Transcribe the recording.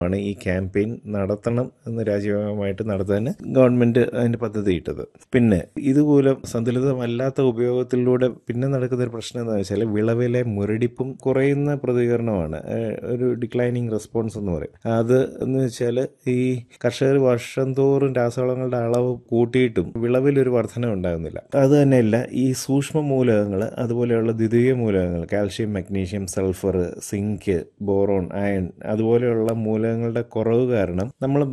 ആണ് ഈ ക്യാമ്പയിൻ നടത്തണം എന്ന് രാജ്യമായിട്ട് നടത്താൻ ഗവൺമെന്റ് അതിന്റെ പദ്ധതി ഇട്ടത് പിന്നെ ഇതുമൂലം സന്തുലിതമല്ലാത്ത ഉപയോഗത്തിലൂടെ പിന്നെ നടക്കുന്ന ഒരു പ്രശ്നം എന്താ വെച്ചാൽ വിളവിലെ മുരടിപ്പും കുറയുന്ന പ്രതികരണമാണ് ഏഹ് ഒരു ഡിക്ലൈനിങ് റെസ്പോൺസ് എന്ന് പറയും അത് എന്ന് വെച്ചാൽ ഈ കർഷകർ വർഷം തോറും രാസവളങ്ങളുടെ അളവ് കൂട്ടിയിട്ടും വിളവിലൊരു വർധന ഉണ്ടാകുന്നില്ല അത് തന്നെയല്ല ഈ സൂക്ഷ്മ മൂലകങ്ങൾ അതുപോലെയുള്ള ദ്വിതീയ മൂലകങ്ങൾ calcium magnesium sulphur zinc boron iron അതുപോലെയുള്ള മൂലകങ്ങളുടെ കുറവ് കാരണം നമ്മൾ